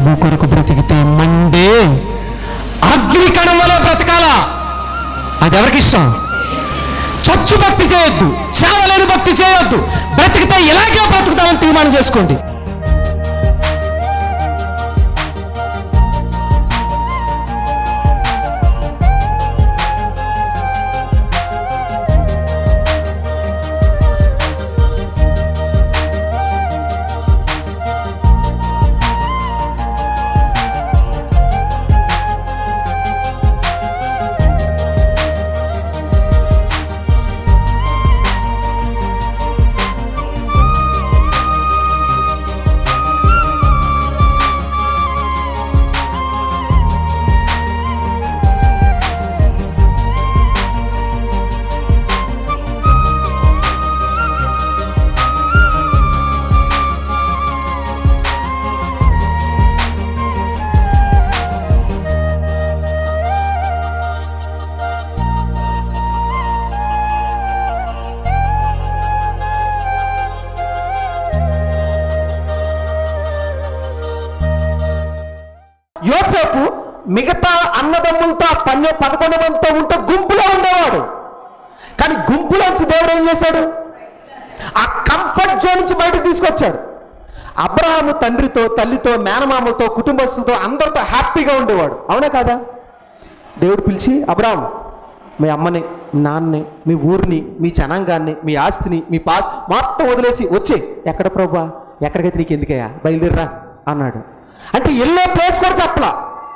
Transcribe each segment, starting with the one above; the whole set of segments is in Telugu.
డబ్బు కొరకు బ్రతికితే మండే అగ్ని కణంలో బ్రతకాలా అది ఎవరికి ఇష్టం చచ్చు భక్తి చేయొద్దు చావలేని భక్తి చేయొద్దు బ్రతికితే ఇలాగే బ్రతుకుతామని తీర్మానం చేసుకోండి యోసేపు మిగతా అన్నదమ్ములతో ఆ పన్నె పదకొండు మందితో ఉంటే గుంపులో ఉండేవాడు కానీ గుంపులోంచి దేవుడు ఏం చేశాడు ఆ కంఫర్ట్ జోన్ నుంచి బయటకు తీసుకొచ్చాడు అబ్రహాము తండ్రితో తల్లితో మేనమామలతో కుటుంబస్తులతో అందరితో హ్యాపీగా ఉండేవాడు అవునా కాదా దేవుడు పిలిచి అబ్రాహం మీ అమ్మని మీ నాన్నని మీ ఊరిని మీ జనాంగాన్ని మీ ఆస్తిని మీ పా మొత్తం వదిలేసి వచ్చే ఎక్కడ ప్రభా ఎక్కడికైతే నీకు ఎందుకయ్యా బయలుదేరరా అన్నాడు అంటే వెళ్ళే ప్లేస్ కూడా చెప్పలా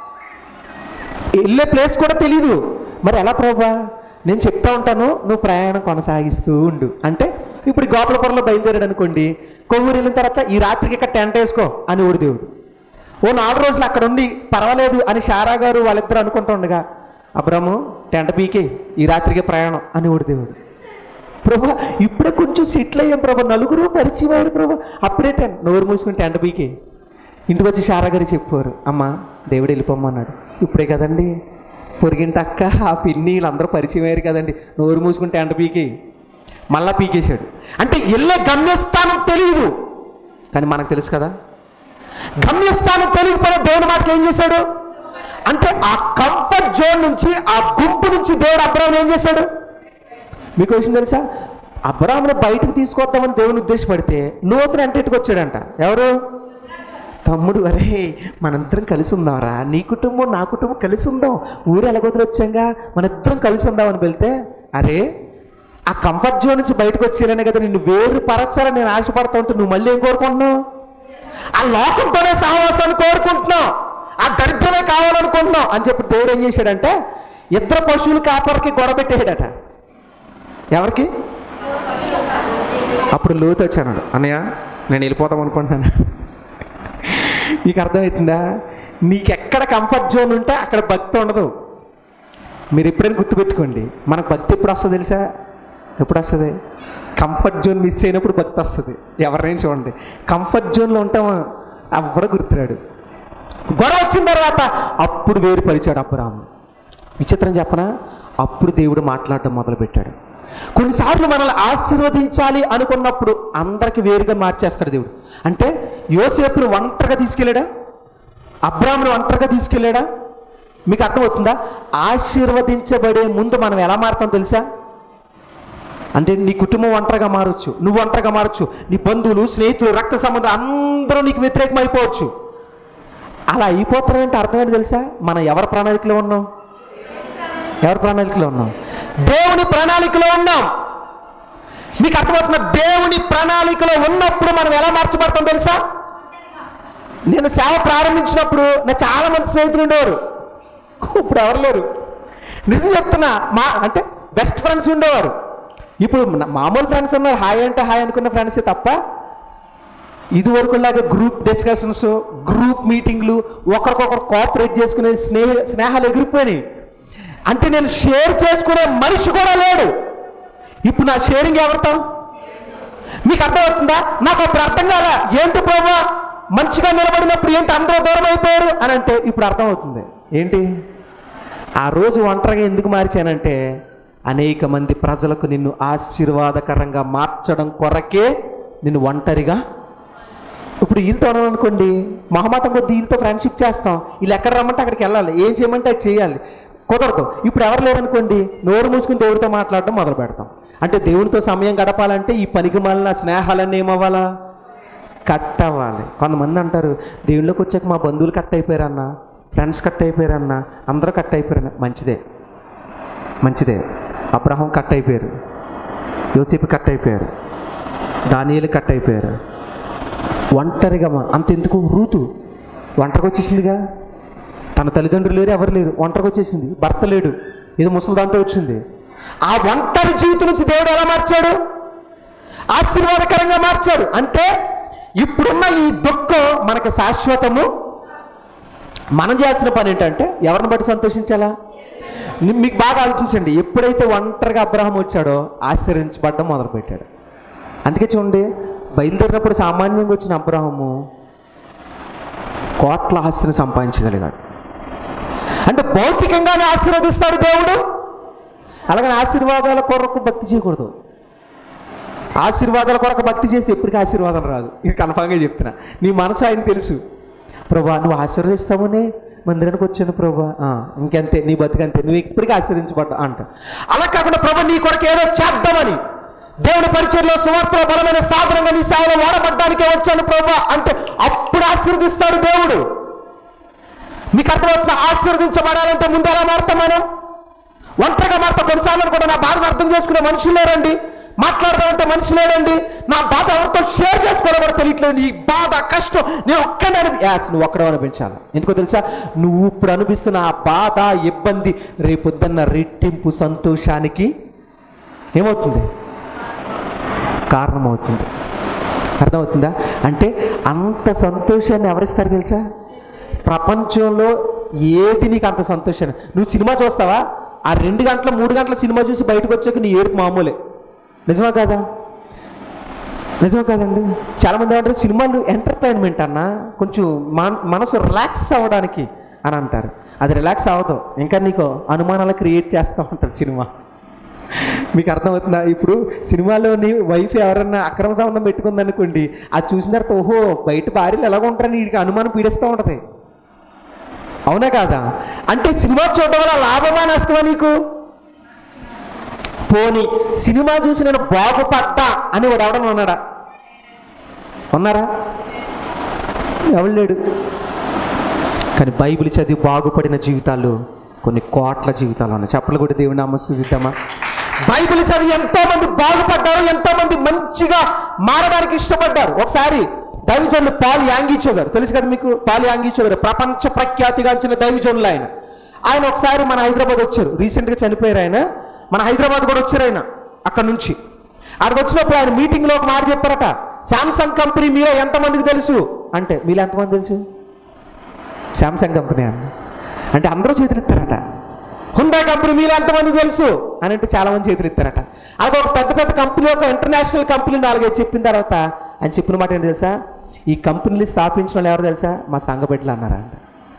వెళ్ళే ప్లేస్ కూడా తెలీదు మరి ఎలా ప్రభా నేను చెప్తా ఉంటాను నువ్వు ప్రయాణం కొనసాగిస్తూ ఉండు అంటే ఇప్పుడు గోపాలపురంలో బయలుదేరాడు అనుకోండి కొవ్వూరు వెళ్ళిన తర్వాత ఈ రాత్రికి ఇక్కడ టెంట్ వేసుకో అని ఊరి దేవుడు ఓ నాలుగు రోజులు అక్కడ ఉండి పర్వాలేదు అని షారా గారు వాళ్ళిద్దరు అనుకుంటుండగా అబ్రహము టెంట పీకి ఈ రాత్రికి ప్రయాణం అని ఊడి దేవుడు ప్రభా ఇప్పుడే కొంచెం సెటిల్ అయ్యాం ప్రభా నలుగురు పరిచయం అయ్యారు ప్రభా అప్పుడే టెంట్ నోరు మూసుకుని టెంట పీకి ఇంటికి వచ్చి షారా గారు చెప్పారు అమ్మ దేవుడు వెళ్ళిపోమన్నాడు ఇప్పుడే కదండి పొరిగింటి అక్క ఆ పిన్ని వీళ్ళందరూ పరిచయం అయ్యారు కదండి నోరు మూసుకుని టెంట పీకి మళ్ళా పీకేశాడు అంటే వెళ్ళే గమ్యస్థానం తెలియదు కానీ మనకు తెలుసు కదా గమ్యస్థానం తెలియకపోయినా దేవుడు మాటకి ఏం చేశాడు అంటే ఆ కంఫర్ట్ జోన్ నుంచి ఆ గుంపు నుంచి దేవుడు అబ్రాహం ఏం చేశాడు మీకు విషయం తెలుసా అబ్రాహ్మను బయటకు తీసుకొద్దామని దేవుని ఉద్దేశపడితే లోతుని అంటే ఇటుకు వచ్చాడంట ఎవరు తమ్ముడు అరే మనందరం కలిసి ఉందాంరా నీ కుటుంబం నా కుటుంబం కలిసి ఉందాం ఊరు ఎలాగొదిలి వచ్చాంగా మన ఇద్దరం కలిసి ఉందామని వెళ్తే అరే ఆ కంఫర్ట్ జోన్ నుంచి బయటకు వచ్చేయాలనే కదా నిన్ను వేరు పరచాలని నేను ఆశపడతా ఉంటే నువ్వు మళ్ళీ ఏం కోరుకుంటున్నావు ఆ లోకంతోనే సహవాసాన్ని కోరుకుంటున్నావు ఆ దరిద్రమే కావాలనుకుంటున్నావు అని చెప్పి దేవుడు ఏం చేశాడంటే ఇద్దరు పశువులు కాపరికి గొడవ పెట్టేయడట ఎవరికి అప్పుడు లోతు వచ్చాడు అన్నయ్య నేను వెళ్ళిపోదాం అనుకుంటున్నాను నీకు అర్థమవుతుందా నీకు ఎక్కడ కంఫర్ట్ జోన్ ఉంటే అక్కడ భక్తి ఉండదు మీరు ఎప్పుడైనా గుర్తుపెట్టుకోండి మనకు భక్తి ఎప్పుడు వస్తుంది తెలుసా ఎప్పుడు వస్తుంది కంఫర్ట్ జోన్ మిస్ అయినప్పుడు భక్తి వస్తుంది ఎవరినైనా చూడండి కంఫర్ట్ జోన్లో ఉంటామా ఎవ్వరు గుర్తురాడు గొడవ వచ్చిన తర్వాత అప్పుడు వేరు పరిచాడు అబ్రాహ్మ విచిత్రం చెప్పనా అప్పుడు దేవుడు మాట్లాడటం మొదలుపెట్టాడు కొన్నిసార్లు మనల్ని ఆశీర్వదించాలి అనుకున్నప్పుడు అందరికి వేరుగా మార్చేస్తాడు దేవుడు అంటే యోసేపును ఒంటరిగా తీసుకెళ్ళాడా అబ్రాహ్మను ఒంటరిగా తీసుకెళ్ళాడా మీకు అర్థమవుతుందా ఆశీర్వదించబడే ముందు మనం ఎలా మారుతాం తెలుసా అంటే నీ కుటుంబం ఒంటరిగా మారొచ్చు నువ్వు ఒంటరిగా మారొచ్చు నీ బంధువులు స్నేహితులు రక్త సంబంధం అందరూ నీకు వ్యతిరేకం అయిపోవచ్చు అలా అయిపోతాం అంటే అర్థం ఏంటి తెలుసా మనం ఎవరి ప్రణాళికలో ఉన్నాం ఎవరి ప్రణాళికలో ఉన్నాం దేవుని ప్రణాళికలో ఉన్నాం మీకు అర్థమవుతున్న దేవుని ప్రణాళికలో ఉన్నప్పుడు మనం ఎలా మార్చబడతాం తెలుసా నేను సేవ ప్రారంభించినప్పుడు నా చాలా మంది స్నేహితులు ఉండేవారు ఇప్పుడు ఎవరు లేరు నిజం చెప్తున్నా మా అంటే బెస్ట్ ఫ్రెండ్స్ ఉండేవారు ఇప్పుడు నా- మామూలు ఫ్రెండ్స్ ఉన్నారు హాయ్ అంటే హాయ్ అనుకున్న ఫ్రెండ్సే తప్ప ఇదివరకులాగా గ్రూప్ డిస్కషన్స్ గ్రూప్ మీటింగ్లు ఒకరికొకరు కోఆపరేట్ చేసుకునే స్నేహ స్నేహాలు ఎగిరిపోయినాయి అంటే నేను షేర్ చేసుకునే మనిషి కూడా లేడు ఇప్పుడు నా షేరింగ్ ఎవరితో మీకు అర్థమవుతుందా నాకు అప్పుడు అర్థం కాల ఏంటి ప్రభా మంచిగా నిలబడినప్పుడు ఏంటి అందరూ దూరం అయిపోయారు అని అంటే ఇప్పుడు అర్థమవుతుంది ఏంటి ఆ రోజు ఒంటరిగా ఎందుకు మార్చానంటే అనేక మంది ప్రజలకు నిన్ను ఆశీర్వాదకరంగా మార్చడం కొరకే నిన్ను ఒంటరిగా ఇప్పుడు వీళ్ళతో ఉన్నాం అనుకోండి మొహమాటం కొద్ది వీళ్ళతో ఫ్రెండ్షిప్ చేస్తాం వీళ్ళు ఎక్కడ రమ్మంటే అక్కడికి వెళ్ళాలి ఏం చేయమంటే అది చేయాలి కుదరదు ఇప్పుడు ఎవరు లేరనుకోండి నోరు మూసుకుని దేవుడితో మాట్లాడడం మొదలు పెడతాం అంటే దేవుడితో సమయం గడపాలంటే ఈ పనికి మాలిన స్నేహాలన్నీ ఏమవ్వాలా కట్ అవ్వాలి కొంతమంది అంటారు దేవుళ్ళకి వచ్చాక మా బంధువులు కట్ అయిపోయారన్న ఫ్రెండ్స్ కట్ అయిపోయారన్న అందరూ కట్ అయిపోయారన్న మంచిదే మంచిదే అబ్రహం కట్ అయిపోయారు యోసేపు కట్ అయిపోయారు దానియలు కట్ అయిపోయారు ఒంటరిగా మా- అంతెందుకు రూతు ఒంటరికి వచ్చేసిందిగా తన తల్లిదండ్రులు లేరు ఎవరు లేరు ఒంటరికి వచ్చేసింది భర్త లేడు ఇది ముసలిదాంతో వచ్చింది ఆ ఒంటరి జీవితం నుంచి దేవుడు ఎలా మార్చాడు ఆశీర్వాదకరంగా మార్చాడు అంటే ఇప్పుడున్న ఈ దుఃఖం మనకు శాశ్వతము మనం చేయాల్సిన పని ఏంటంటే ఎవరిని బట్టి సంతోషించాలా ని- మీకు బాగా ఆలోచించండి ఎప్పుడైతే ఒంటరిగా అబ్రహం వచ్చాడో ఆశ్చర్యించబడ్డం మొదలుపెట్టాడు అందుకే చూడండి బయలుదేరినప్పుడు సామాన్యంగా వచ్చిన అబ్రహము కోట్ల ఆస్తిని సంపాదించగలిగాడు అంటే భౌతికంగానే ఆశీర్వదిస్తాడు దేవుడు అలాగని ఆశీర్వాదాల కొరకు భక్తి చేయకూడదు ఆశీర్వాదాల కొరకు భక్తి చేస్తే ఎప్పటికీ ఆశీర్వాదం రాదు ఇది కన్ఫామ్గా చెప్తున్నా నీ మనసు ఆయన తెలుసు ప్రభా నువ్వు ఆశీర్వదిస్తావని మందిరానికి వచ్చాను ప్రభా ఆ, ఇంకంతే నీ బతుకంతే నువ్వు ఇప్పటికీ ఆశీర్వించబడ్డా అంట అలా కాకుండా ప్రభా నీ కొరకు ఏదో చేద్దామని దేవుడి పరిచయంలో సువార్తలో బలమైన సాధనంగా నీ సేవలో వాడబడ్డానికే వచ్చాను ప్రభా అంటే అప్పుడు ఆశీర్వదిస్తాడు దేవుడు మీకు అర్థమవుతున్న ఆశీర్వదించబడాలంటే ముందు ఎలా మారుతాం మనం ఒంటరిగా మారుతా కొన్నిసార్లు కూడా నా బాధను అర్థం చేసుకునే మనుషులు లేరండి మాట్లాడదామంటే మనిషి లేడండి నా బాధ ఎవరితో షేర్ చేసుకోవడం కూడా తెలియట్లేదు ఈ బాధ కష్టం నేను ఒక్కడే అనిపి యాస్ నువ్వు ఒక్కడే అనిపించాలి ఎందుకో తెలుసా నువ్వు ఇప్పుడు అనిపిస్తున్న ఆ బాధ ఇబ్బంది రేపొద్దున్న రెట్టింపు సంతోషానికి ఏమవుతుంది కారణమవుతుంది అర్థమవుతుందా అంటే అంత సంతోషాన్ని ఎవరిస్తారు తెలుసా ప్రపంచంలో ఏది నీకు అంత సంతోషాన్ని నువ్వు సినిమా చూస్తావా ఆ రెండు గంటల మూడు గంటల సినిమా చూసి బయటకు వచ్చాక నీ ఏడుపు మామూలే నిజమా కాదా నిజమా కాదండి చాలామంది ఏమంటారు సినిమాలు ఎంటర్టైన్మెంట్ అన్న కొంచెం మన మనసు రిలాక్స్ అవ్వడానికి అని అంటారు అది రిలాక్స్ అవ్వదు ఇంకా నీకు అనుమానాలు క్రియేట్ చేస్తూ ఉంటుంది సినిమా మీకు అర్థమవుతుందా ఇప్పుడు సినిమాలోని వైఫ్ ఎవరన్నా అక్రమ సంబంధం పెట్టుకుందనుకోండి అది చూసిన తర్వాత ఓహో బయట భార్యలు ఎలాగ ఉంటారని వీడికి అనుమానం పీడిస్తూ ఉంటుంది అవునా కాదా అంటే సినిమా చూడడం వల్ల లాభమా నష్టమా నీకు పోని సినిమా చూసి నేను బాగుపడ్డా అని వాడు ఎవడన్నా ఉన్నాడా ఉన్నారా ఎవడు లేడు కానీ బైబిల్ చదివి బాగుపడిన జీవితాలు కొన్ని కోట్ల జీవితాలు ఉన్నాయి చెప్పలు కూడా దేవుని నామస్తుద్దామా బైబిల్ చదివి ఎంతో మంది బాగుపడ్డారు ఎంతో మంది మంచిగా మారడానికి ఇష్టపడ్డారు ఒకసారి దైవజనులు పాల్ యాంగీచో గారు తెలుసు కదా మీకు పాల్ యాంగీచో గారు ప్రపంచ ప్రఖ్యాతిగాంచిన దైవజనులు ఆయన ఆయన ఒకసారి మన హైదరాబాద్ వచ్చారు రీసెంట్గా చనిపోయారు ఆయన మన హైదరాబాద్ కూడా వచ్చారు ఆయన అక్కడ నుంచి అక్కడికి వచ్చినప్పుడు ఆయన మీటింగ్లో ఒక మాట చెప్పారట శాంసంగ్ కంపెనీ మీలో ఎంతమందికి తెలుసు అంటే మీలో ఎంతమంది తెలుసు శాంసంగ్ కంపెనీ అన్న అంటే అందరూ చేతులు ఇస్తారట హుండా కంపెనీ మీరు ఎంతమంది తెలుసు అని అంటే చాలా మంది చేతులు ఇస్తారట అలాగే ఒక పెద్ద పెద్ద కంపెనీ ఒక ఇంటర్నేషనల్ కంపెనీ నాలుగైదు చెప్పిన తర్వాత ఆయన చెప్పిన మాట ఏంటి తెలుసా ఈ కంపెనీలు స్థాపించిన వాళ్ళు ఎవరు తెలుసా మా సంఘ బిడ్డలు అన్నారంట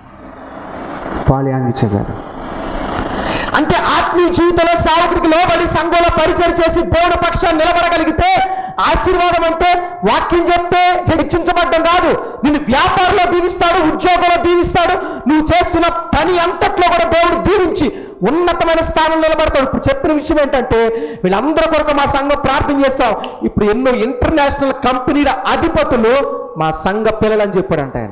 పాలియాంగిచ్చ గారు అంటే ఆత్మీయ జీవితంలో సేవకుడికి లోబడి సంఘంలో పరిచయం చేసి దేవుడి పక్షాన్ని నిలబడగలిగితే ఆశీర్వాదం అంటే వాక్యం చెప్తే హెచ్చించబడ్డం కాదు నిన్ను వ్యాపారంలో దీవిస్తాడు ఉద్యోగంలో దీవిస్తాడు నువ్వు చేస్తున్న పని అంతట్లో కూడా దేవుడు దీవించి ఉన్నతమైన స్థానంలో నిలబడతాడు ఇప్పుడు చెప్పిన విషయం ఏంటంటే వీళ్ళందరి కొరకు మా సంఘం ప్రార్థన చేస్తాం ఇప్పుడు ఎన్నో ఇంటర్నేషనల్ కంపెనీల అధిపతులు మా సంఘ పిల్లలని చెప్పాడంట ఆయన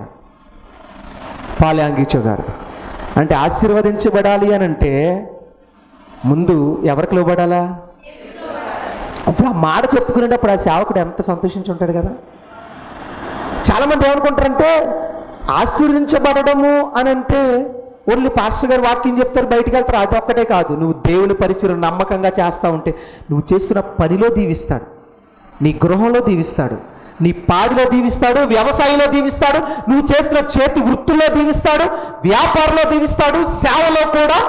పాల్యాంగీచో గారు అంటే ఆశీర్వదించబడాలి అని అంటే ముందు ఎవరికి లోబడాలా ఇప్పుడు ఆ మాట చెప్పుకునేటప్పుడు ఆ సేవకుడు ఎంత సంతోషించి ఉంటాడు కదా చాలామంది ఏమనుకుంటారంటే ఆశీర్వదించబడము అని అంటే ఓన్లీ పాస్టర్ గారు వాక్యం చెప్తారు బయటికి వెళ్తారు అది ఒక్కటే కాదు నువ్వు దేవుని పరిచయం నమ్మకంగా చేస్తూ ఉంటే నువ్వు చేస్తున్న పనిలో దీవిస్తాడు నీ గృహంలో దీవిస్తాడు నీ పాడిలో దీవిస్తాడు వ్యవసాయంలో దీవిస్తాడు నువ్వు చేస్తున్న చేతి వృత్తుల్లో దీవిస్తాడు వ్యాపారంలో దీవిస్తాడు సేవలో కూడా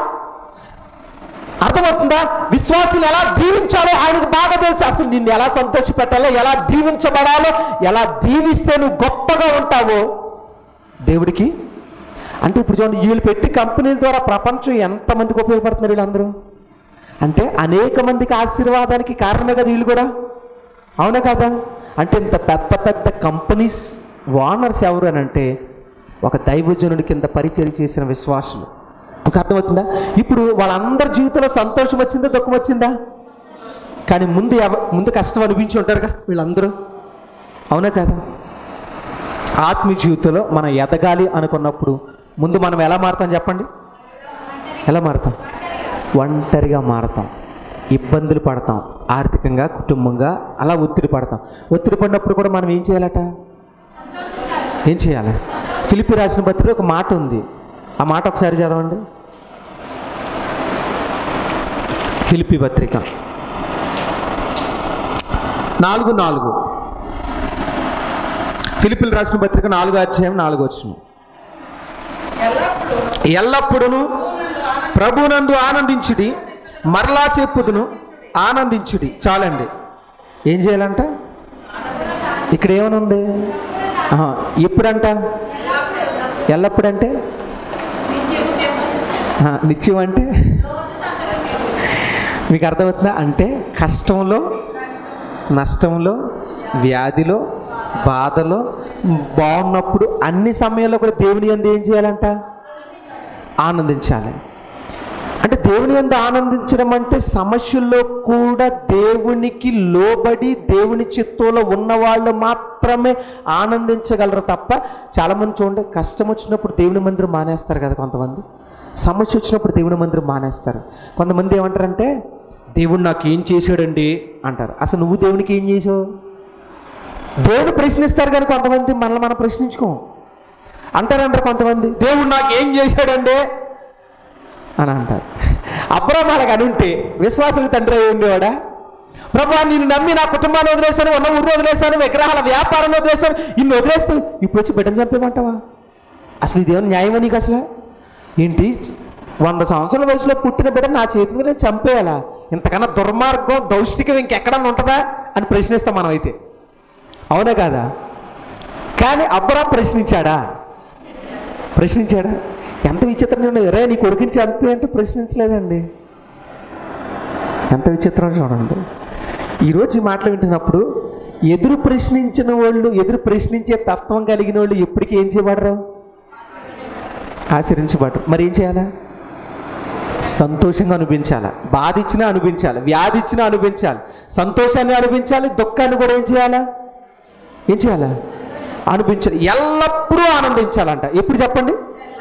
అర్థమవుతుందా విశ్వాసులు ఎలా దీవించాలో ఆయనకు బాగా తెలుసు అసలు నిన్ను ఎలా సంతోష పెట్టాలో ఎలా దీవించబడాలో ఎలా దీవిస్తే నువ్వు గొప్పగా ఉంటావో దేవుడికి అంటే ఇప్పుడు చూడండి వీళ్ళు పెట్టి కంపెనీల ద్వారా ప్రపంచం ఎంతమందికి ఉపయోగపడుతున్నారు వీళ్ళందరూ అంటే అనేక మందికి ఆశీర్వాదానికి కారణమే కదా వీళ్ళు కూడా అవునా కదా అంటే ఇంత పెద్ద పెద్ద కంపెనీస్ వానర్స్ ఎవరు అని అంటే ఒక దైవజనుడి కింద పరిచయం చేసిన విశ్వాసులు మీకు అర్థమవుతుందా ఇప్పుడు వాళ్ళందరి జీవితంలో సంతోషం వచ్చిందా దుఃఖం వచ్చిందా కానీ ముందు ఎవ ముందు కష్టం అనిపించి ఉంటారుగా వీళ్ళందరూ అవునా కదా ఆత్మీయ జీవితంలో మనం ఎదగాలి అనుకున్నప్పుడు ముందు మనం ఎలా మారుతాం చెప్పండి ఎలా మారుతాం ఒంటరిగా మారతాం ఇబ్బందులు పడతాం ఆర్థికంగా కుటుంబంగా అలా ఒత్తిడి పడతాం ఒత్తిడి పడినప్పుడు కూడా మనం ఏం చేయాలట ఏం చేయాలి ఫిలిపి రాసిన పత్రిక ఒక మాట ఉంది ఆ మాట ఒకసారి చదవండి ఫిలిపి పత్రిక నాలుగు నాలుగు ఫిలిపిల్ రాసిన పత్రిక నాలుగు అధ్యాయం నాలుగు వచ్చిన ఎల్లప్పుడూ ప్రభునందు ఆనందించుడి మరలా చెప్పుదును ఆనందించుడి చాలండి ఏం చేయాలంట ఇక్కడ ఏమనుంది ఆహా, ఎప్పుడంట ఎల్లప్పుడంటే ఆహా, నిత్యం అంటే మీకు అర్థమవుతుందా అంటే కష్టంలో నష్టంలో వ్యాధిలో బాధలో బాగున్నప్పుడు అన్ని సమయాల్లో కూడా దేవుని ఎందు ఏం చేయాలంట ఆనందించాలి అంటే దేవుని ఎందు ఆనందించడం అంటే సమస్యల్లో కూడా దేవునికి లోబడి దేవుని చిత్తంలో ఉన్నవాళ్ళు మాత్రమే ఆనందించగలరు తప్ప చాలామంది చూడండి కష్టం వచ్చినప్పుడు దేవుని మందిరం మానేస్తారు కదా కొంతమంది సమస్య వచ్చినప్పుడు దేవుని మందిరం మానేస్తారు కొంతమంది ఏమంటారంటే దేవుడు నాకు ఏం చేశాడండి అంటారు అసలు నువ్వు దేవునికి ఏం చేసావు దేవుడు ప్రశ్నిస్తారు కానీ కొంతమంది మనల్ని మనం ప్రశ్నించుకోం అంటారంటారు కొంతమంది దేవుడు నాకు ఏం చేశాడండి అని అంటారు అబ్రాహ్మ అలాగ అని ఉంటే విశ్వాసులకు తండ్రి అయి ఉండేవాడా ప్రభా నేను నమ్మి నా కుటుంబాన్ని వదిలేశాను ఉన్న ఊరు వదిలేశాను విగ్రహాల వ్యాపారం వదిలేశాను ఇన్ని వదిలేస్తే ఇప్పుడు వచ్చి బిడ్డను చంపేమంటావా అసలు ఇదేమన్నా న్యాయమా నీకు అసలు ఏంటి వంద సంవత్సరాల వయసులో పుట్టిన బిడ్డ నా చేతిలో నేను చంపేయాలా ఇంతకన్నా దుర్మార్గం దౌష్టికం ఇంకెక్కడన్నా ఉంటుందా అని ప్రశ్నిస్తాం మనం అయితే అవునా కాదా కానీ అబ్రా ప్రశ్నించాడా ప్రశ్నించాడా ఎంత విచిత్రంగా రే నీ కొడుకుని చంపి అంటే ప్రశ్నించలేదండి ఎంత విచిత్రం చూడండి ఈరోజు ఈ మాటలు వింటున్నప్పుడు ఎదురు ప్రశ్నించిన వాళ్ళు ఎదురు ప్రశ్నించే తత్వం కలిగిన వాళ్ళు ఎప్పటికీ ఏం చేయబడరు ఆచరించబడరు మరి ఏం చేయాలా సంతోషంగా అనిపించాలి బాధ ఇచ్చినా అనిపించాలి వ్యాధి ఇచ్చినా అనిపించాలి సంతోషాన్ని అనిపించాలి దుఃఖాన్ని కూడా ఏం చేయాలా ఏం చేయాలా అనిపించాలి ఎల్లప్పుడూ ఆనందించాలంట ఎప్పుడు చెప్పండి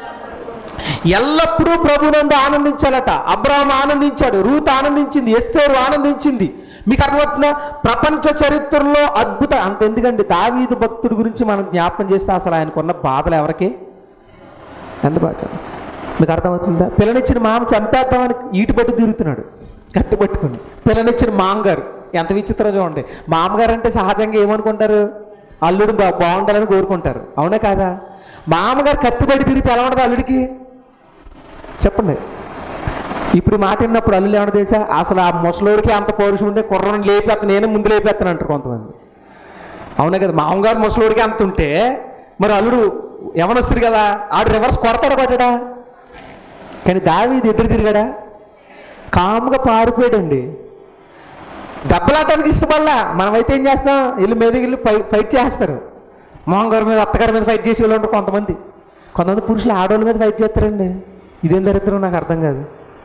ఎల్లప్పుడూ ప్రభునందు ఆనందించాలట అబ్రాహం ఆనందించాడు రూత్ ఆనందించింది ఎస్తేరు ఆనందించింది మీకు అర్థమవుతుందా ప్రపంచ చరిత్రలో అద్భుత అంత ఎందుకండి దావీదు భక్తుడి గురించి మనం జ్ఞాపకం చేస్తే అసలు ఆయనకున్న బాధలు ఎవరికి ఎంత బాగా మీకు అర్థమవుతుందా పిల్లనిచ్చిన మామ చంపేద్దామని ఈటు పట్టి తిరుగుతున్నాడు కత్తి పట్టుకుని పిల్లనిచ్చిన మామగారు ఎంత విచిత్రం చూడండి మామగారు అంటే సహజంగా ఏమనుకుంటారు అల్లుడు బా బాగుండాలని కోరుకుంటారు అవునా కాదా మామగారు కత్తి పట్టి తిరిగితే ఎలా ఉంటుంది అల్లుడికి చెప్పండి ఇప్పుడు ఈ మాట విన్నప్పుడు అల్లులు ఏమన్నా తెలుసా అసలు ఆ ముసలోడికి అంత పౌరుషం ఉంటే కుర్రని లేపేస్తాను నేనే ముందు లేపేస్తాను అంటారు కొంతమంది అవునా కదా మామగారు ముసలోడికి అంత ఉంటే మరి అల్లుడు యవనస్తుడు కదా ఆడు రివర్స్ కొడతాడు కొట్టాడా కానీ దావీది ఎదురు తిరిగాడా కాముగా పారిపోయాడండి దెబ్బలాటానికి ఇష్టపడలా మనమైతే ఏం చేస్తాం వీళ్ళు మీదకి వెళ్ళి ఫై ఫైట్ చేస్తారు మామగారి మీద అత్తగారి మీద ఫైట్ చేసే వాళ్ళు ఉంటారు కొంతమంది కొంతమంది పురుషులు ఆడవాళ్ళ మీద ఫైట్ చేస్తారండి ఇదేం దరిద్రం నాకు అర్థం కాదు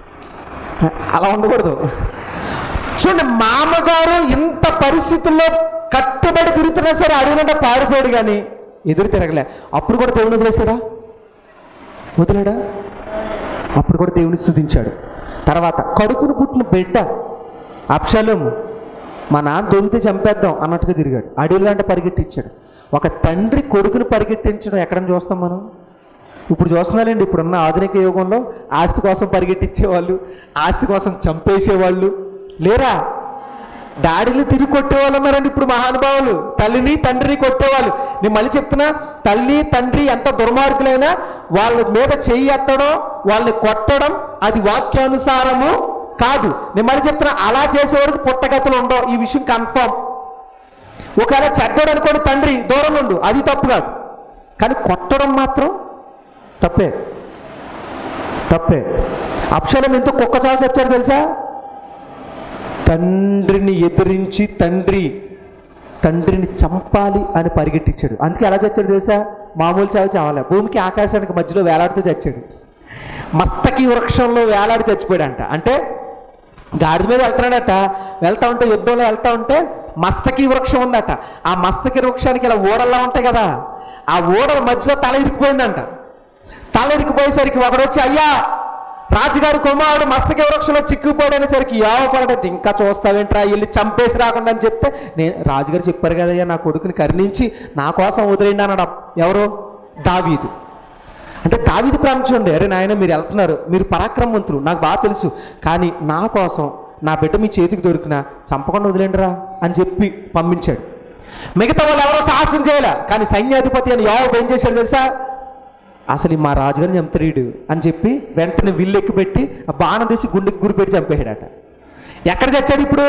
అలా ఉండకూడదు చూడండి మామగారు ఇంత పరిస్థితుల్లో కట్టుబడి తిరుగుతున్నా సరే అడుగునంటే పారిపోయాడు కానీ ఎదురు తిరగలే అప్పుడు కూడా దేవుని వదిలేశాడా వదిలేడా అప్పుడు కూడా దేవుని స్థుతించాడు తర్వాత కడుపును పుట్టిన బిడ్డ అప్షలోము మా నాన్న దొరికితే చంపేద్దాం అన్నట్టుగా తిరిగాడు అడవిలో అంటే పరిగెట్టించాడు ఒక తండ్రి కొడుకును పరిగెట్టించడం ఎక్కడ చూస్తాం మనం ఇప్పుడు చూస్తున్నారండి ఇప్పుడున్న ఆధునిక యుగంలో ఆస్తి కోసం పరిగెట్టించేవాళ్ళు ఆస్తి కోసం చంపేసేవాళ్ళు లేరా డాడీలు తిరిగి కొట్టేవాళ్ళు ఉన్నారండి ఇప్పుడు మహానుభావులు తల్లిని తండ్రిని కొట్టేవాళ్ళు నేను మళ్ళీ చెప్తున్నా తల్లి తండ్రి ఎంత దుర్మార్గులైనా వాళ్ళ మీద చెయ్యి ఎత్తడం వాళ్ళని కొట్టడం అది వాక్యానుసారము కాదు నేను మళ్ళీ చెప్తున్నా అలా చేసేవాడికి పుట్టగతులు ఉండవు ఈ విషయం కన్ఫర్మ్ ఒకవేళ చెడ్డాడు అనుకోండి తండ్రి దూరం ఉండు అది తప్పు కాదు కానీ కొట్టడం మాత్రం తప్పే తప్పే అప్షరం ఎంతో కుక్క చావు చచ్చాడు తెలుసా తండ్రిని ఎదిరించి తండ్రి తండ్రిని చంపాలి అని పరిగెట్టించాడు అందుకే ఎలా చచ్చాడు తెలుసా మామూలు చావు చావాలే భూమికి ఆకాశానికి మధ్యలో వేలాడుతూ చచ్చాడు మస్తకి వృక్షంలో వేలాడి చచ్చిపోయాడంట అంటే గాడి మీద వెళ్తున్నాడట వెళ్తా ఉంటే యుద్ధంలో వెళ్తా ఉంటే మస్తకి వృక్షం ఉందట ఆ మస్తకి వృక్షానికి ఇలా ఓడల్లా ఉంటాయి కదా ఆ ఓడల మధ్యలో తల ఇరికిపోయిందంట తల ఇరికిపోయేసరికి ఒకడు వచ్చి అయ్యా రాజుగారి కుమారుడు మస్తకి వృక్షంలో చిక్కుపోడనేసరికి యావపడదు ఇంకా చూస్తావేంట్రా వెళ్ళి చంపేసి రాకుండా అని చెప్తే నేను రాజుగారు చెప్పారు కదయ్యా నా కొడుకుని కరుణించి నా కోసం వదిలేండి అన్నాడు ఎవరు దావీదు అంటే దావిది ప్రాంతం అరే నాయన మీరు వెళ్తున్నారు మీరు పరాక్రమవంతులు నాకు బాగా తెలుసు కానీ నా కోసం నా బిడ్డ మీ చేతికి దొరికినా చంపకుండా వదిలేండిరా అని చెప్పి పంపించాడు మిగతా వాళ్ళు ఎవరో సాహసం చేయలే కానీ సైన్యాధిపతి అని యోగ ఏం చేశాడు తెలుసా అసలు ఈ మా రాజుగారిని చంపుతాడు అని చెప్పి వెంటనే విల్లు ఎక్కి పెట్టి ఆ బాణం తీసి గుండెకి గురి పెట్టి చంపేశాడట ఎక్కడ చచ్చాడు ఇప్పుడు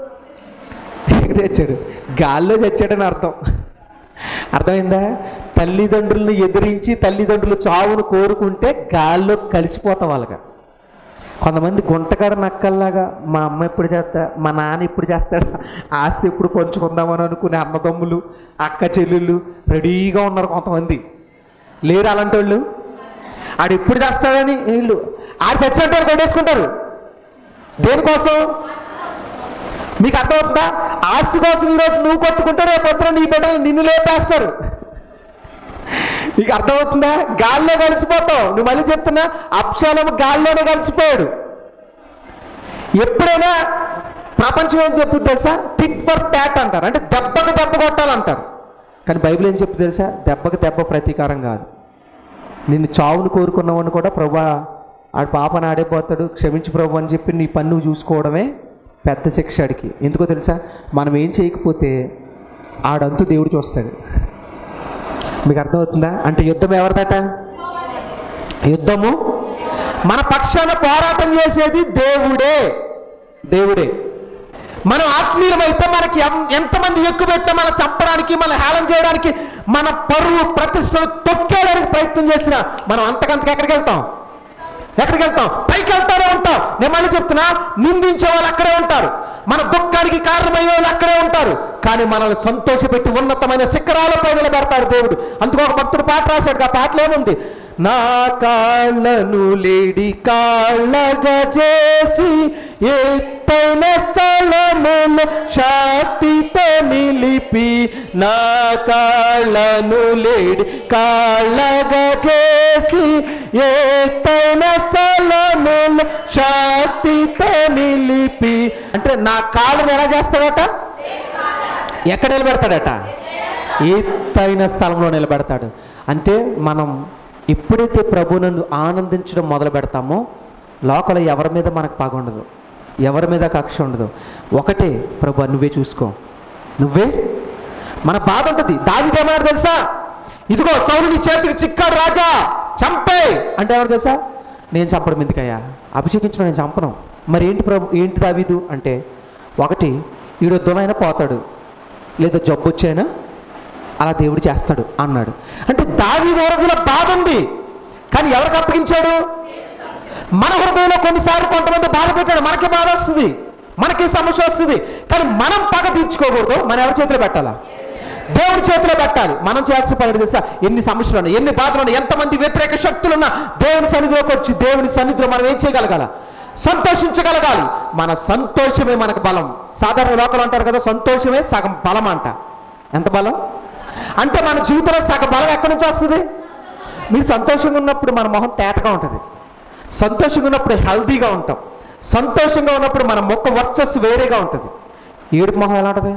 ఎక్కడ చచ్చాడు గాల్లో చచ్చాడని అర్థం అర్థమైందా తల్లిదండ్రులను ఎదిరించి తల్లిదండ్రులు చావును కోరుకుంటే గాల్లో కలిసిపోతాం వాళ్ళగా కొంతమంది గుంటకాడ నక్కల్లాగా మా అమ్మ ఎప్పుడు చేస్తా మా నాన్న ఎప్పుడు చేస్తాడా ఆస్తి ఎప్పుడు పంచుకుందామని అనుకునే అన్నదమ్ములు అక్క చెల్లెళ్ళు రెడీగా ఉన్నారు కొంతమంది లేరు అలాంటి వాళ్ళు ఆడు ఎప్పుడు చేస్తాడని వీళ్ళు ఆడు చచ్చినట్టు కొట్టేసుకుంటారు దేనికోసం మీకు అర్థమవుతుందా ఆస్తి కోసం ఈరోజు నువ్వు కొట్టుకుంటే రేపు పొద్దున నీ బిడ్డలు నిన్ను లేపేస్తారు నీకు అర్థమవుతుందా గాల్లో కలిసిపోతావు నువ్వు మళ్ళీ చెప్తున్నా అప్షాలం గాల్లోనే కలిసిపోయాడు ఎప్పుడైనా ప్రపంచం ఏం చెప్తుంది తెలుసా టిట్ ఫర్ ట్యాట్ అంటారు అంటే దెబ్బకు దెబ్బ కొట్టాలంటారు కానీ బైబిల్ ఏం చెప్తుంది తెలుసా దెబ్బకు దెబ్బ ప్రతీకారం కాదు నిన్ను చావును కోరుకున్నవాడిని కూడా ప్రభా ఆడు పాపను ఆడైపోతాడు క్షమించు ప్రభు అని చెప్పి నీ పన్ను చూసుకోవడమే పెద్ద శిక్ష ఆడికి ఎందుకో తెలుసా మనం ఏం చేయకపోతే ఆడంతు దేవుడు చూస్తాడు మీకు అర్థమవుతుందా అంటే యుద్ధం ఎవరిదట యుద్ధము మన పక్షాన పోరాటం చేసేది దేవుడే దేవుడే మనం ఆత్మీయులమైతే మనకి ఎం- ఎంతమంది ఎక్కువ పెట్టినా మన చంపడానికి మన హేళన చేయడానికి మన పరువు ప్రతిష్టను తొక్కేయడానికి ప్రయత్నం చేసినా మనం అంతకంతకు ఎక్కడికి వెళ్తాం ఎక్కడికి వెళ్తాం పైకి వెళ్తానే ఉంటాం నేను మళ్ళీ చెప్తున్నా నిందించే వాళ్ళు అక్కడే ఉంటారు మన దుఃఖానికి కారణమయ్యే వాళ్ళు అక్కడే ఉంటారు కానీ మనల్ని సంతోషపెట్టి ఉన్నతమైన శిఖరాలపై నిలబెడతాడు దేవుడు అందుకు ఒక భక్తుడు పాట రాశాడు ఆ పాటలో ఏముంది నా కాళ్ళను లేడి కాళ్ళగా చేసి ఎత్తైన స్థలములో శాంతితో నిలిపి నా కాళ్ళను లేడి కాళ్ళగా చేసి ఎత్తైన స్థలములో శాంతితో నిలిపి అంటే నా కాళ్ళను ఎలా చేస్తాడట ఎక్కడ నిలబెడతాడట ఎత్తైన స్థలంలో నిలబెడతాడు అంటే మనం ఎప్పుడైతే ప్రభునందు ఆనందించడం మొదలు పెడతామో లోకల ఎవరి మీద మనకు పగ ఉండదు ఎవరి మీద కక్ష ఉండదు ఒకటే ప్రభు నువ్వే చూసుకో నువ్వే మన బాధ ఉంటుంది దావిదేమన్నాడు తెలుసా ఇదిగో సౌలు నీ చేతికి చిక్కాడు రాజా చంపే అంటే ఎవరు తెలుసా నేను చంపడం ఎందుకయ్యా అభిషేకించడం నేను చంపను మరి ఏంటి ప్రభు ఏంటి దావీదు అంటే ఒకటి ఈడో దునైనా పోతాడు లేదా జబ్బు వచ్చైనా అలా దేవుడు చేస్తాడు అన్నాడు అంటే దావి వరకుల బాధ ఉంది కానీ ఎవరికి అప్పగించాడు మన హృదయంలో కొన్నిసార్లు కొంతమంది బాధ పెట్టాడు మనకి బాధ వస్తుంది మనకి సమస్య వస్తుంది కానీ మనం పగ తీర్చుకోకూడదు మనం ఎవరి చేతిలో పెట్టాలా దేవుడి చేతిలో పెట్టాలి మనం చేయాల్సిన పని తెలుసా ఎన్ని సమస్యలు ఉన్నాయి ఎన్ని బాధలు ఉన్నాయి ఎంతమంది వ్యతిరేక శక్తులు ఉన్నా దేవుని సన్నిధిలోకి వచ్చి దేవుని సన్నిధిలో మనం ఏం చేయగలగాల సంతోషించగలగాలి మన సంతోషమే మనకు బలం సాధారణ లోకలు అంటారు కదా సంతోషమే సగం బలం అంట ఎంత బలం అంటే మన జీవితంలో సగం బలం ఎక్కడి నుంచి వస్తుంది మీరు సంతోషంగా ఉన్నప్పుడు మన మొహం తేటగా ఉంటుంది సంతోషంగా ఉన్నప్పుడు హెల్తీగా ఉంటాం సంతోషంగా ఉన్నప్పుడు మన మొక్క వర్చస్సు వేరేగా ఉంటుంది ఏడుపు మొహం ఎలా ఉంటుంది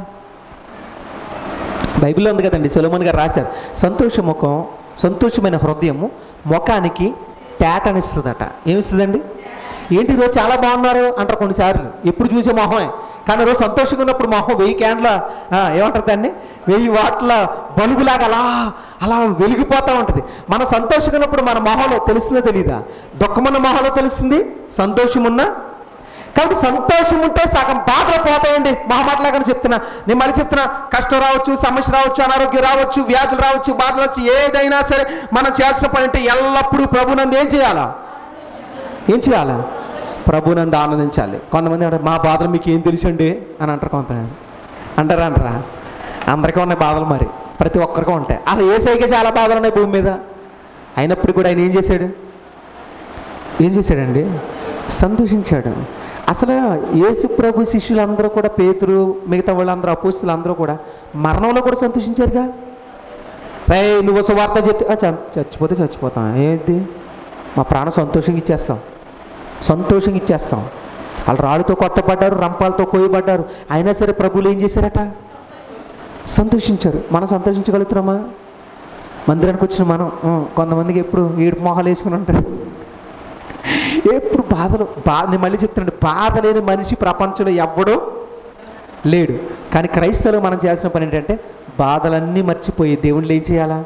బైబిల్లో ఉంది కదండి సొలమన్ గారు రాశారు సంతోష ముఖం సంతోషమైన హృదయము ముఖానికి తేటనిస్తుందట ఏమిస్తుందండి ఏంటి ఈరోజు చాలా బాగున్నారు అంటారు కొన్నిసార్లు ఎప్పుడు చూసే మొహమే కానీ రోజు సంతోషంగా ఉన్నప్పుడు మొహం వెయ్యి క్యాండ్ల ఆ, ఏమంటారు దాన్ని వెయ్యి వాట్ల బలుగులాగా అలా అలా వెలిగిపోతూ ఉంటుంది మన సంతోషంగా ఉన్నప్పుడు మన మొహంలో తెలుస్తుందో తెలీదా దుఃఖమున్న మొహంలో తెలుస్తుంది సంతోషమున్న కాబట్టి సంతోషం ఉంటే సగం బాధలు పోతాయండి మహమాటలాగా చెప్తున్నా నేను మళ్ళీ చెప్తున్నా కష్టం రావచ్చు సమస్య రావచ్చు అనారోగ్యం రావచ్చు వ్యాధులు రావచ్చు బాధలు రావచ్చు ఏదైనా సరే మనం చేసిన పని అంటే ఎల్లప్పుడూ ప్రభునందు ఏం చేయాలా ఏం చేయాలా ప్రభునందు ఆనందించాలి కొంతమంది అంటారు మా బాధలు మీకు ఏం తెలుసండి అని అంటారు కొంతమంది అంటారా అంటారా అందరికీ ఉన్నాయి బాధలు మరి ప్రతి ఒక్కరికి ఉంటాయి అలా ఏసైకే చాలా బాధలు ఉన్నాయి భూమి మీద అయినప్పుడు కూడా ఆయన ఏం చేశాడు ఏం చేశాడండి సంతోషించాడు అసలు యేసు ప్రభు శిష్యులందరూ కూడా పేతురు మిగతా వాళ్ళందరూ అపోస్తులు అందరూ కూడా మరణంలో కూడా సంతోషించారుగా రే నువ్వు సువార్త చెప్తే "ఆ, చ- చచ్చిపోతే చచ్చిపోతాం ఏంటి మా ప్రాణం సంతోషంగా ఇచ్చేస్తాం సంతోషంగా ఇచ్చేస్తాం వాళ్ళు రాళ్ళతో కొట్టబడ్డారు రంపాలతో కోయబడ్డారు అయినా సరే ప్రభువులు ఏం చేశారట సంతోషించారు మనం సంతోషించగలుగుతున్నామా మందిరానికి వచ్చిన మనం ఆ, కొంతమందికి ఎప్పుడు ఏడు మొహాలు వేసుకుని ఉంటారు ఎప్పుడు బాధలు బా నేను మళ్ళీ చెప్తున్నాను బాధ లేని మనిషి ప్రపంచంలో ఎవ్వడూ లేడు కానీ క్రైస్తవులు మనం చేయాల్సిన పని ఏంటంటే బాధలన్నీ మర్చిపోయి దేవుళ్ళు ఏం చేయాలా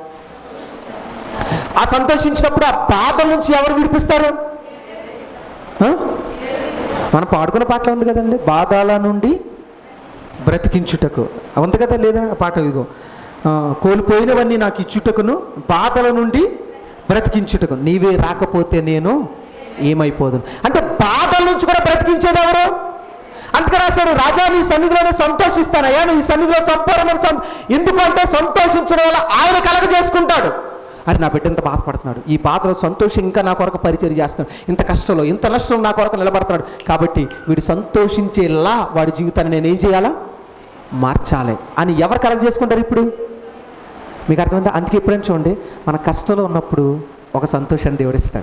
ఆ సంతోషించినప్పుడు ఆ బాధల నుంచి ఎవరు విడిపిస్తారు ఆ? మనం పాడుకున్న పాటలో ఉంది కదండి బాధల నుండి బ్రతికించుటకు ఉంది కదా లేదా ఆ పాట ఇదిగో ఆ, కోల్పోయినవన్నీ నాకు ఇచ్చుటకును బాధల నుండి బ్రతికించుటకు నీవే రాకపోతే నేను ఏమైపోదును అంటే బాధల నుంచి కూడా బ్రతికించేది ఎవరు అందుకే రాశాడు రాజా నీ సన్నిధిలోనే సంతోషిస్తానయ్యా నీ సన్నిధిలో సంపూర్ణమైన సం- ఎందుకంటే సంతోషించడం వల్ల ఆయన కలగ చేసుకుంటాడు అని నా బిడ్డ ఇంత బాధపడుతున్నాడు ఈ బాధలో సంతోషం ఇంకా నా కొరకు పరిచయం చేస్తున్నాడు ఇంత కష్టంలో ఇంత నష్టం నా కొరకు నిలబడుతున్నాడు కాబట్టి వీడు సంతోషించేలా వాడి జీవితాన్ని నేను ఏం చేయాలా మార్చాలి అని ఎవరు కలగ చేసుకుంటారు ఇప్పుడు మీకు అర్థమైందా అందుకే ఎప్పుడైనా చూడండి మన కష్టంలో ఉన్నప్పుడు ఒక సంతోషాన్ని దేవుడిస్తాడు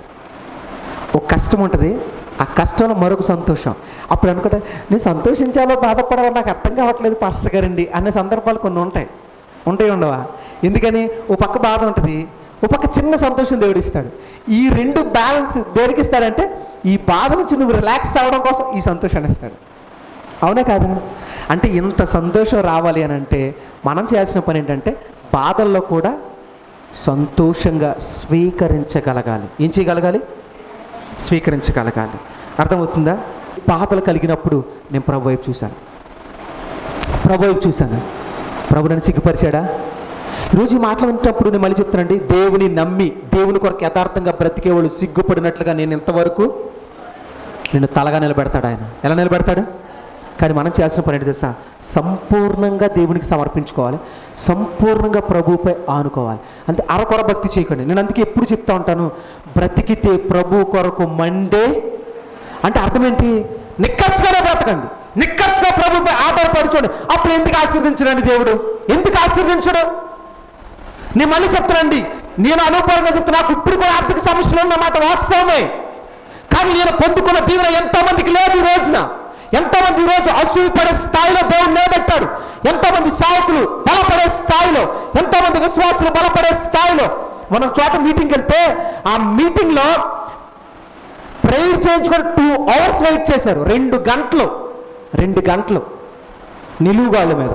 ఒక కష్టం ఉంటుంది ఆ కష్టంలో మరొక సంతోషం అప్పుడు అనుకుంటే నేను సంతోషించాలో బాధపడాలో నాకు అర్థం కావట్లేదు పాస్టర్ గారండి అనే సందర్భాలు కొన్ని ఉంటాయి ఉంటాయి ఉండవా ఎందుకని ఓ పక్క బాధ ఉంటుంది ఓ పక్క చిన్న సంతోషం దేవుడిస్తాడు ఈ రెండు బ్యాలెన్స్ దేనికి ఇస్తాడంటే ఈ బాధ నుంచి నువ్వు రిలాక్స్ అవ్వడం కోసం ఈ సంతోషాన్ని ఇస్తాడు అవునా కాదా అంటే ఇంత సంతోషం రావాలి అని అంటే మనం చేయాల్సిన పని ఏంటంటే బాధల్లో కూడా సంతోషంగా స్వీకరించగలగాలి ఏం చేయగలగాలి స్వీకరించగలగాలి అర్థమవుతుందా బాధలు కలిగినప్పుడు నేను ప్రభు వైపు చూశాను ప్రభు వైపు చూశాను ప్రభు నన్ను సిగ్గుపరిచాడా ఈరోజు ఈ మాటలు వింటప్పుడు నేను మళ్ళీ చెప్తానండి దేవుని నమ్మి దేవుని కొరకు యథార్థంగా బ్రతికేవాళ్ళు సిగ్గుపడినట్లుగా నేను ఇంతవరకు నిన్ను తలగా నిలబెడతాడు ఆయన ఎలా నిలబెడతాడు కానీ మనం చేయాల్సిన పని ఏంటి తెలుసా సంపూర్ణంగా దేవునికి సమర్పించుకోవాలి సంపూర్ణంగా ప్రభువుపై ఆనుకోవాలి అంతే అరకొర భక్తి చేయకండి నేను అందుకే ఎప్పుడు చెప్తా ఉంటాను బ్రతికితే ప్రభు కొరకు మండే అంటే అర్థం ఏంటి నిక్కర్చుగానే బ్రతకండి నిక్కర్చుగా ప్రభుపై ఆధారపడి చూడండి అప్పుడు ఎందుకు ఆశీర్వదించడండి దేవుడు ఎందుకు ఆశీర్వదించడు నేను మళ్ళీ చెప్తానండి నేను అనుభవంగా చెప్తున్నా నాకు ఇప్పుడు కూడా ఆర్థిక సమస్యలు ఉన్నమాట వాస్తవమే కానీ నేను పొందుకున్న దీవెన ఎంతో మందికి లేదు ఈ రోజున ఎంతో మంది ఈ రోజు అసూయపడే స్థాయిలో దేవుడు నిలబెట్టాడు ఎంతో మంది సాయకులు బలపడే స్థాయిలో ఎంతో మంది విశ్వాసులు బలపడే స్థాయిలో మనం చోట మీటింగ్కి వెళ్తే ఆ మీటింగ్ లో ప్రేయర్ చేయించుకొని టూ అవర్స్ వెయిట్ చేశారు రెండు గంటలు రెండు గంటలు నిలువుగాళ్ళ మీద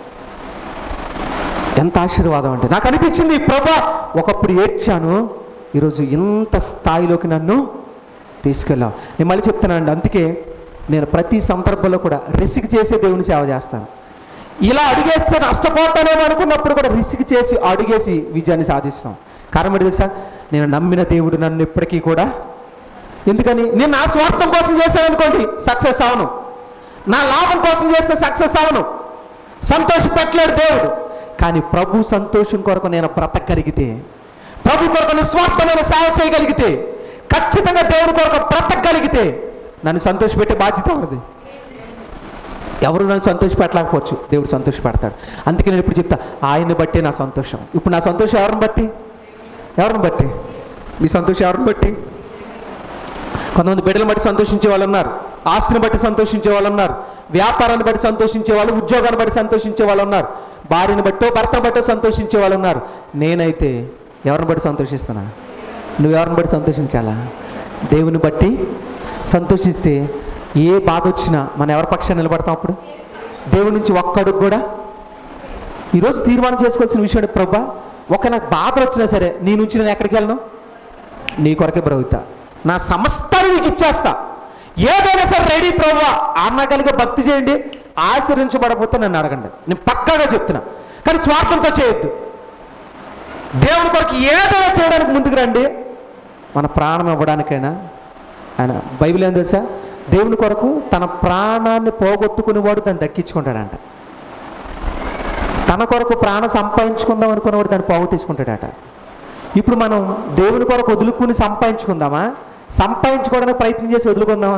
ఎంత ఆశీర్వాదం అంటే నాకు అనిపించింది ప్రభా ఒకప్పుడు ఏడ్చాను ఈరోజు ఇంత స్థాయిలోకి నన్ను తీసుకెళ్ళావు నేను మళ్ళీ చెప్తున్నానండి అందుకే నేను ప్రతి సందర్భంలో కూడా రిసిక్ చేసే దేవుని సేవ చేస్తాను ఇలా అడిగేస్తే నష్టపోతానేమో అనుకున్నప్పుడు కూడా రిసిక్ చేసి అడిగేసి విజయాన్ని సాధిస్తాం కారణం ఏంటి తెలుసా నేను నమ్మిన దేవుడు నన్ను ఇప్పటికీ కూడా ఎందుకని నేను నా స్వార్థం కోసం చేశాను అనుకోండి సక్సెస్ అవను నా లాభం కోసం చేస్తే సక్సెస్ అవను సంతోష పెట్టలేడు దేవుడు కానీ ప్రభు సంతోషం కొరకు నేను బ్రతకగలిగితే ప్రభు కొరకు నిస్వార్థమైన సేవ చేయగలిగితే ఖచ్చితంగా దేవుడి కొరకు బ్రతకగలిగితే నన్ను సంతోషపెట్టే బాధ్యత ఎవరిది ఎవరు నన్ను సంతోషపెట్టలేకపోవచ్చు దేవుడు సంతోషపెడతాడు అందుకే నేను ఇప్పుడు చెప్తా ఆయన్ని బట్టే నా సంతోషం ఇప్పుడు నా సంతోషం ఎవరిని బట్టి ఎవరిని బట్టి మీ సంతోషం ఎవరిని బట్టి కొంతమంది బిడ్డలను బట్టి సంతోషించే వాళ్ళు ఉన్నారు ఆస్తిని బట్టి సంతోషించే వాళ్ళు ఉన్నారు వ్యాపారాన్ని బట్టి సంతోషించే వాళ్ళు ఉద్యోగాన్ని బట్టి సంతోషించే వాళ్ళు ఉన్నారు భార్యని బట్టో భర్తను బట్టో సంతోషించే వాళ్ళు ఉన్నారు నేనైతే ఎవరిని బట్టి సంతోషిస్తున్నా నువ్వు ఎవరిని బట్టి సంతోషించాలా దేవుని బట్టి సంతోషిస్తే ఏ బాధ వచ్చినా మనం ఎవరి పక్షాన్ని నిలబడతాం అప్పుడు దేవుడి నుంచి ఒక్క అడుగు కూడా ఈరోజు తీర్మానం చేసుకోవాల్సిన విషయం ఏంటి, ప్రభా ఒక నాకు బాధలు వచ్చినా సరే నీ నుంచి నేను ఎక్కడికి వెళ్ళను నీ కొరకే బ్రతుకుతా నా సమస్తాన్ని నీకు ఇచ్చేస్తా ఏదైనా సరే రెడీ ప్రభు అన్నగలిగే భక్తి చేయండి ఆశ్రయించబడకపోతే నన్ను అడగండి నేను పక్కాగా చెప్తున్నా కానీ స్వార్థంతో చేయొద్దు దేవుని కొరకు ఏదైనా చేయడానికి ముందుకు రండి మన ప్రాణం ఇవ్వడానికైనా ఆయన బైబిల్ ఏం తెలుసా దేవుని కొరకు తన ప్రాణాన్ని పోగొట్టుకునేవాడు దాన్ని దక్కించుకుంటాడంట తన తన కొరకు ప్రాణం సంపాదించుకుందాం అనుకున్నవాడు దాన్ని పోగొట్టేసుకుంటాడట ఇప్పుడు మనం దేవుని కొరకు వదులుకుని సంపాదించుకుందామా సంపాదించుకోవడానికి ప్రయత్నం చేసి వదులుకుందామా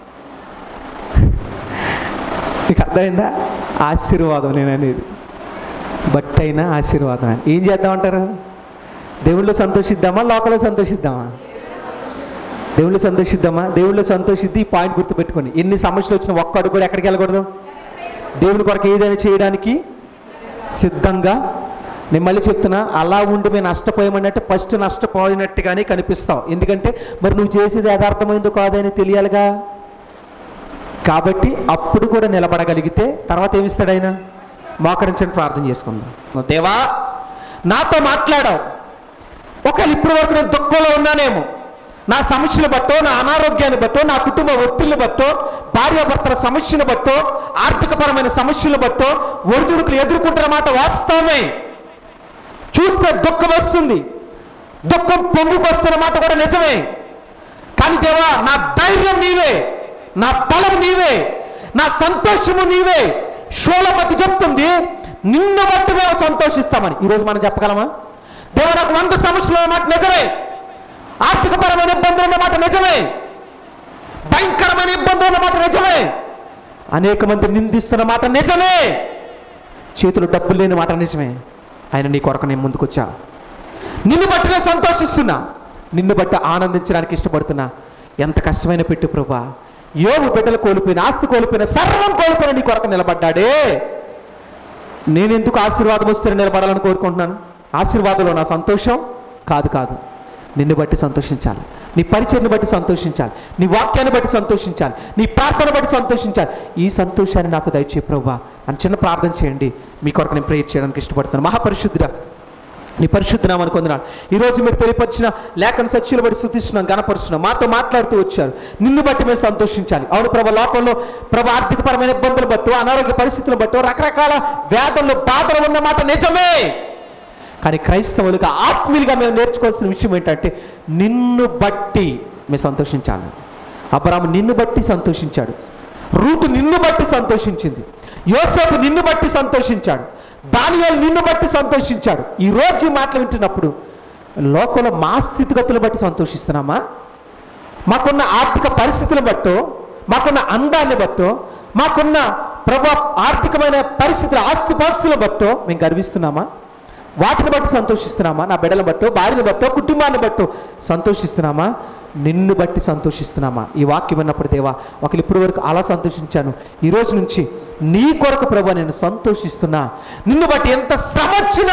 మీకు అర్థమైందా ఆశీర్వాదం నేను అనేది బట్ అయినా ఆశీర్వాదం అని ఏం చేద్దామంటారు దేవుళ్ళు సంతోషిద్దామా లోకల్లో సంతోషిద్దామా దేవుళ్ళు సంతోషిద్దామా దేవుళ్ళు సంతోషిద్ది ఈ పాయింట్ గుర్తుపెట్టుకోండి ఎన్ని సమస్యలు వచ్చినా ఒక్కడు కూడా ఎక్కడికి వెళ్ళకూడదు దేవుని కొరకు ఏదైనా చేయడానికి సిద్ధంగా నేను మళ్ళీ చెప్తున్నా అలా ఉండి మేము నష్టపోయామన్నట్టు ఫస్ట్ నష్టపోయినట్టుగానే కనిపిస్తావు ఎందుకంటే మరి నువ్వు చేసేది యథార్థమైందో కాదని తెలియాలిగా కాబట్టి అప్పుడు కూడా నిలబడగలిగితే తర్వాత ఏమిస్తాడు ఆయన మోకరించండి ప్రార్థన చేసుకుందాం దేవా నాతో మాట్లాడావు ఒకవేళ ఇప్పటి వరకు నేను దుఃఖంలో ఉన్నానేమో నా సమస్యలు బట్టో నా అనారోగ్యాన్ని బట్టో నా కుటుంబ ఒత్తిళ్లు బట్టో భార్యాభర్తల సమస్యను బట్టో ఆర్థికపరమైన సమస్యలు బట్టో ఒడిదుడుకులు ఎదుర్కొంటున్న మాట వాస్తవమే చూస్తే దుఃఖం వస్తుంది దుఃఖం పొంగుకొస్తున్న మాట కూడా నిజమే కానీ దేవా నా ధైర్యం నీవే నా బలం నీవే నా సంతోషము నీవే షోలపతి చెప్తుంది నిన్ను బట్టి మేము సంతోషిస్తామని ఈరోజు మనం చెప్పగలమా దేవా నాకు వంద సమస్యలు ఉన్న మాట నిజమే ఆర్థికపరమైన ఇబ్బందులు ఉన్న మాట నిజమే భయంకరమైన ఇబ్బందులు ఉన్న మాట నిజమే అనేక మంది నిందిస్తున్న మాట నిజమే చేతులు డబ్బులు లేని మాట నిజమే ఆయన నీ కొరకు నేను ముందుకొచ్చా నిన్ను బట్టి నేను సంతోషిస్తున్నా నిన్ను బట్టి ఆనందించడానికి ఇష్టపడుతున్నా ఎంత కష్టమైన పెట్టు ప్రభా యోగు బిడ్డలు కోల్పోయిన ఆస్తి కోల్పోయిన సర్వం కోల్పోయిన నీ కొరకు నిలబడ్డాడే నేను ఎందుకు ఆశీర్వాదం వస్తే నిలబడాలని కోరుకుంటున్నాను ఆశీర్వాదంలో నా సంతోషం కాదు కాదు నిన్ను బట్టి సంతోషించాలి నీ పరిచయను బట్టి సంతోషించాలి నీ వాక్యాన్ని బట్టి సంతోషించాలి నీ ప్రార్థన బట్టి సంతోషించాలి ఈ సంతోషాన్ని నాకు దయచే ప్రభా అని చిన్న ప్రార్థన చేయండి మీ కొరకు నేను ప్రేయర్ చేయడానికి ఇష్టపడుతున్నాను మహాపరిశుద్ధుడా నీ పరిశుద్ధనామని కొందనాడు ఈరోజు మీరు తెలియపరిచిన లేఖన సత్యులు బట్టి శుద్ధిస్తున్నాం గణపరుస్తున్నాం మాతో మాట్లాడుతూ వచ్చారు నిన్ను బట్టి మేము సంతోషించాలి అవును ప్రభా లోకంలో ప్రభా ఆర్థికపరమైన ఇబ్బందులు బట్టు అనారోగ్య పరిస్థితులు బట్టు రకరకాల వ్యాధులు బాధలు ఉన్న మాట నిజమే కానీ క్రైస్తవులుగా ఆత్మీయులుగా మేము నేర్చుకోవాల్సిన విషయం ఏంటంటే నిన్ను బట్టి మేము సంతోషించాలి అబ్రాము నిన్ను బట్టి సంతోషించాడు రూతు నిన్ను బట్టి సంతోషించింది యోసేపు నిన్ను బట్టి సంతోషించాడు దానియాలు నిన్ను బట్టి సంతోషించాడు ఈ రోజు ఈ మాటలు వింటున్నప్పుడు లోకంలో మా స్థితిగతులు బట్టి సంతోషిస్తున్నామా మాకున్న ఆర్థిక పరిస్థితులను బట్టో మాకున్న అందాన్ని బట్టో మాకున్న ప్రభా ఆర్థికమైన పరిస్థితులు ఆస్తి పరిస్థితులను బట్టో మేము గర్విస్తున్నామా వాటిని బట్టి సంతోషిస్తున్నామా నా బిడ్డలను బట్టో భార్యను బట్టో కుటుంబాన్ని బట్టో సంతోషిస్తున్నామా నిన్ను బట్టి సంతోషిస్తున్నామా ఈ వాక్యం విన్నప్పుడు దేవా ఒకరు ఇప్పటి వరకు అలా సంతోషించాను ఈ రోజు నుంచి నీ కొరకు ప్రభా నేను సంతోషిస్తున్నా నిన్ను బట్టి ఎంత శ్రమ వచ్చినా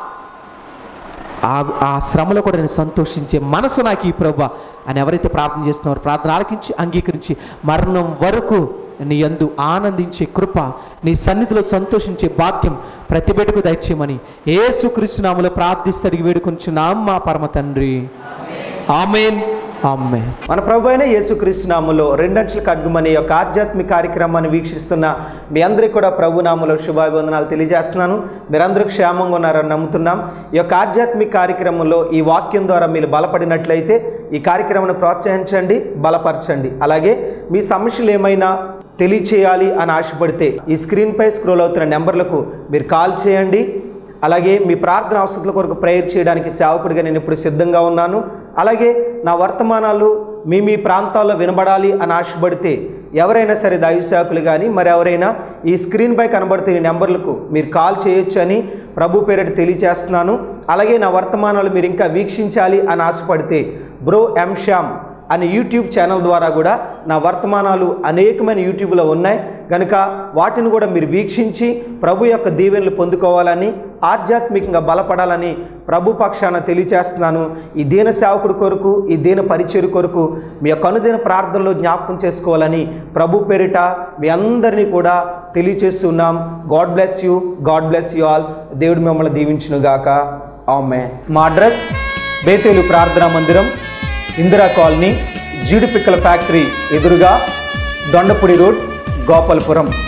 ఆ ఆ శ్రమలో కూడా నేను సంతోషించే మనసు నాకు ఈ ప్రభా అని ఎవరైతే ప్రార్థన చేస్తున్నారో ప్రార్థన ఆలకించి అంగీకరించి మరణం వరకు నీ యందు ఆనందించే కృప నీ సన్నిధిలో సంతోషించే భాగ్యం ప్రతి బిడ్డకు దయచేయమని ఏసుక్రీస్తునాములో ప్రార్థిస్తే అడిగి వేడుకొంచున్నాం మా పరమ తండ్రి ఆమెన్ ఆమెన్ మన ప్రభు అయిన యేసుక్రీస్తునాములో రెండంచుల ఖడ్గమని యొక్క ఆధ్యాత్మిక కార్యక్రమాన్ని వీక్షిస్తున్న మీ అందరికీ కూడా ప్రభు నామలో శుభాభివందనాలు తెలియజేస్తున్నాను మీరందరూ క్షేమంగా ఉన్నారని నమ్ముతున్నాం ఈ యొక్క ఆధ్యాత్మిక కార్యక్రమంలో ఈ వాక్యం ద్వారా మీరు బలపడినట్లయితే ఈ కార్యక్రమాన్ని ప్రోత్సహించండి బలపరచండి అలాగే మీ సమస్యలు ఏమైనా తెలియచేయాలి అని ఆశపడితే ఈ స్క్రీన్పై స్క్రోల్ అవుతున్న నెంబర్లకు మీరు కాల్ చేయండి అలాగే మీ ప్రార్థన అవసరాల కొరకు ప్రేయర్ చేయడానికి సేవకుడిగా నేను ఇప్పుడు సిద్ధంగా ఉన్నాను అలాగే నా వర్తమానాలు మీ మీ ప్రాంతాల్లో వినబడాలి అని ఆశపడితే ఎవరైనా సరే దైవ సేవకులు కానీ మరి ఎవరైనా ఈ స్క్రీన్పై కనబడుతున్న ఈ నెంబర్లకు మీరు కాల్ చేయొచ్చు అని ప్రభు పేరిట తెలియజేస్తున్నాను అలాగే నా వర్తమానాలు మీరు ఇంకా వీక్షించాలి అని ఆశపడితే బ్రో ఎం శ్యామ్ అనే యూట్యూబ్ ఛానల్ ద్వారా కూడా నా వర్తమానాలు అనేకమైన యూట్యూబ్లో ఉన్నాయి కనుక వాటిని కూడా మీరు వీక్షించి ప్రభు యొక్క దీవెనలు పొందుకోవాలని ఆధ్యాత్మికంగా బలపడాలని ప్రభు పక్షాన తెలియచేస్తున్నాను ఈ దీన సేవకుడి కొరకు ఈ దీన పరిచయం కొరకు మీ యొక్క అనుదిన ప్రార్థనలో జ్ఞాపకం చేసుకోవాలని ప్రభు పేరిట మీ అందరినీ కూడా తెలియచేస్తున్నాం god bless you god bless you all దేవుడు మిమ్మల్ని దీవించునుగాక ఆమె మా అడ్రస్ బేతేలు ప్రార్థనా మందిరం ఇందిరా కాలనీ జీడిపిక్కల ఫ్యాక్టరీ ఎదురుగా దొండపూడి రోడ్ గోపాలపురం